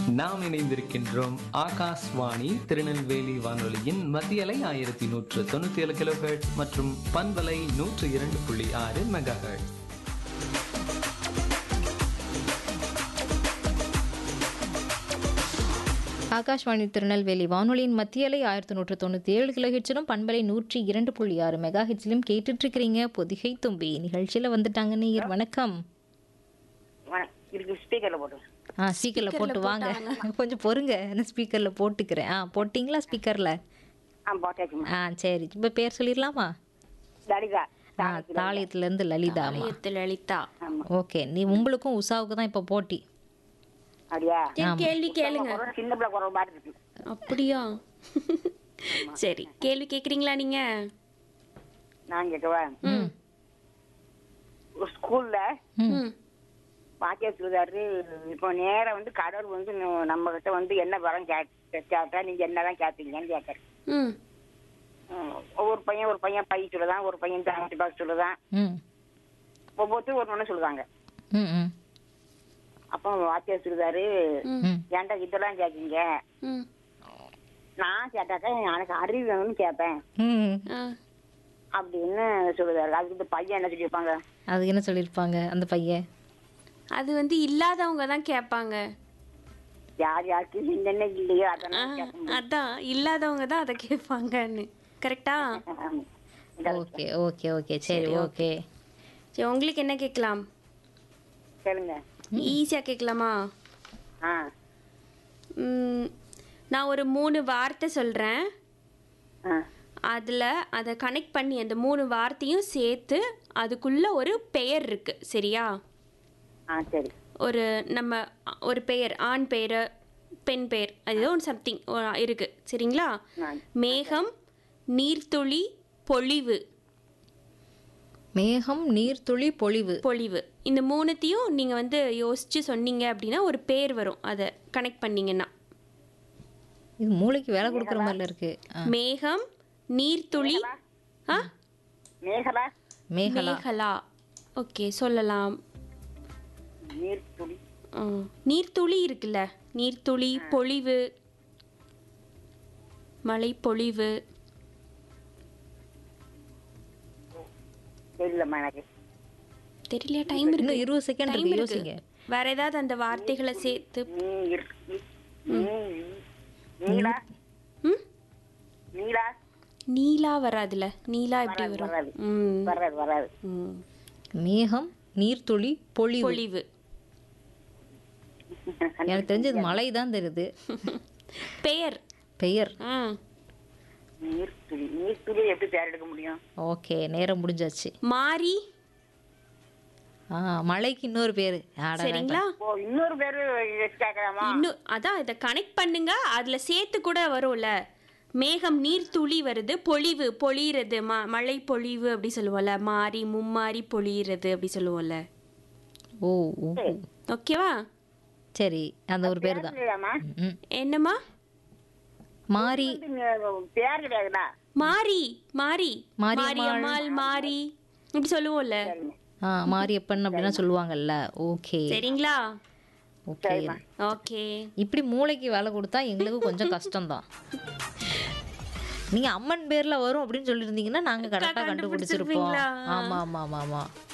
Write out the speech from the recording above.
நாம் இணைந்திருக்கின்றோம் ஆகாஷ்வாணி திருநெல்வேலி வானொலியின் மத்தியலை ஆயிரத்தி நூற்று தொண்ணூத்தி ஏழு கிலோஹெர்ட்ஸ் மற்றும் பண்பலை நூற்று இரண்டு புள்ளி ஆறு மெகா ஆகாஷ்வாணி திருநெல்வேலி வானொலியின் மத்தியலை ஆயிரத்தி நூற்று தொண்ணூற்றி ஏழு கிலோஹெட்ஸிலும் பண்பலை நூற்றி இரண்டு புள்ளி ஆறு மெகா ஹெட்ஸிலும் கேட்டுட்டு இருக்கிறீங்க பொதிகை தும்பி நிகழ்ச்சியில் வந்துட்டாங்க நீர் வணக்கம் வண- இருக்கு ஸ்பீக்கர்ல போட்டு ஆ ஸ்பீக்கரில் போட்டு வாங்க கொஞ்சம் பொறுங்க நான் ஸ்பீக்கரில் போட்டுக்கிறேன் ஆ போட்டிங்களா ஸ்பீக்கரில் ஆ போட்டாச்சுமா ஆ சரி இப்போ பேர் சொல்லிடலாமா லலிதா ஆ தாளையத்துலேருந்து லலிதாமா லலிதா ஆமா ஓகே நீ உங்களுக்கும் உஷாவுக்கு தான் இப்போ போட்டி அப்படியா சரி கேள்வி கேளுங்க குரல் சின்ன பிள்ளை குரல் மாதிரி இருக்கு அப்படியா சரி கேள்வி கேக்குறீங்களா நீங்க நான் கேட்கவா ம் ஒரு ஸ்கூல்ல ம் வாத்தியார் சொல்லுதாரு இப்போ நேரம் வந்து கடவுள் வந்து ந- நம்ம கிட்ட வந்து என்ன வரம் கே- கேட்டா நீங்க என்னதான் கேட்பீங்கன்னு கேட்கறேன் ம் ம், ஒவ்வொரு பையன் ஒரு பையன் பை சொல்லுதான் ஒரு பையன் ஜாமெட்ரி பாக்ஸ் சொல்லுதான் ம் ஒவ்வொருத்தரும் ஒரு ஒன்று சொல்லுவாங்க ம் ம் அப்போ வாத்தியார் சொல்லுதாரு ம் ஏன்டா இதெல்லாம் கேட்கீங்க ம் நான் கேட்டாக்கா எனக்கு அறிவு வேணும்னு கேட்பேன் ம் ஆ அப்படின்னு சொல்லுதாரு அதுக்கு இந்த பையன் என்ன சொல்லியிருப்பாங்க அது என்ன சொல்லியிருப்பாங்க அந்த பையன் அது வந்து இல்லாதவங்க தான் கேட்பாங்க யார் யாருக்கு என்னென்ன இல்லையோ ஆ, அதெல்லாம் கேட்க முடியும். அதான் இல்லாதவங்க தான் அதை கேட்பாங்கன்னு கரெக்டா ஆமா. ஓகே ஓகே ஓகே சரி ஓகே சரி உங்களுக்கு என்ன கேட்கலாம் கேளுங்க ஈஸியா கேட்கலாமா ஆ ம், நான் ஒரு மூணு வார்த்தை சொல்றேன் ஆ அதில் அதை கனெக்ட் பண்ணி அந்த மூணு வார்த்தையும் சேர்த்து அதுக்குள்ள ஒரு பெயர் இருக்கு சரியா ஆ சரி ஒரு நம்ம ஒரு பெயர் ஆண் பெயர் பெண் பெயர் அது ஏதோ ஒன்று சம்திங் இருக்கு சரிங்களா ஆ. மேகம் நீர்த்துளி பொழிவு மேகம் நீர்த்துளி பொழிவு பொழிவு இந்த மூணுத்தையும் நீங்கள் வந்து யோசிச்சு சொன்னீங்க அப்படின்னா ஒரு பேர் வரும் அதை கனெக்ட் பண்ணீங்கன்னா இது மூளைக்கு வேலை கொடுக்குற மாதிரில இருக்கு ஆ, மேகம் நீர்த்துளி ஆ மேகலா மேகலா மேகலா ஓகே சொல்லலாம் நீர் துளி ம். நீர்த்துளி இருக்குல்ல நீர்த்துளி பொழிவு மழை பொழிவு தெரியலம்மா எனக்கு தெரியலையா டைம் இருக்கு இன்னும் இருபது செகண்ட் டைம் இருக்கு இருக்கு யோசிங்க வேற ஏதாவது அந்த வார்த்தைகளை சேர்த்து நீர் நீ- நீலா ம் நீலா நீலா வராதுல நீலா எப்படி வராது, வரும் வராது. ம் வராது வராது ம். மேகம் நீர்த்துளி பொழிவு பொழிவு எனக்கு தெரிஞ்சது மழை தான் தெரியுது பெயர் பெயர் ம் நீர் துளி நீர் துளி எப்படி பேர் எடுக்க முடியும் ஓகே நேரம் முடிஞ்சாச்சு மாறி ஆ மழைக்கு இன்னொரு பேரு ஆடா, சரிங்களா ஓ இன்னொரு பேரு கேட்கலாமா இன்னும் அதான் இதை கனெக்ட் பண்ணுங்க அதுல சேர்த்து கூட வரும்ல மேகம் நீர் துளி வருது பொழிவு பொழியிறது ம மழை பொழிவு அப்படி சொல்லுவோம்ல மாறி மும்மாறி பொழியிறது அப்படி சொல்லுவோம்ல ஓ ஓ ஓகேவா சரி அந்த ஒரு பேர் தான் இல்லையாம்மா ம் என்னம்மா மாறி பேர் கிடையாதுடா மாறி மாறி மாரியம்மாள். மாரியம்மாள் மாறி இப்படி சொல்லுவோம்ல ஆ மாரியப்பன் அப்படிலாம் சொல்லுவாங்கல்ல ஓகே சரிங்களா ஓகே ஓகே இப்படி மூளைக்கு வேலை கொடுத்தா எங்களுக்கு கொஞ்சம் கஷ்டம்தான் நீங்க அம்மன் பேர்ல வரும் அப்படின்னு சொல்லியிருந்தீங்கன்னா நாங்க கரெக்டா கண்டுபிடிச்சிருப்போம் கண்டுபிடிச்சிருப்பீங்களா? ஆமா ஆமா ஆமா ஆமா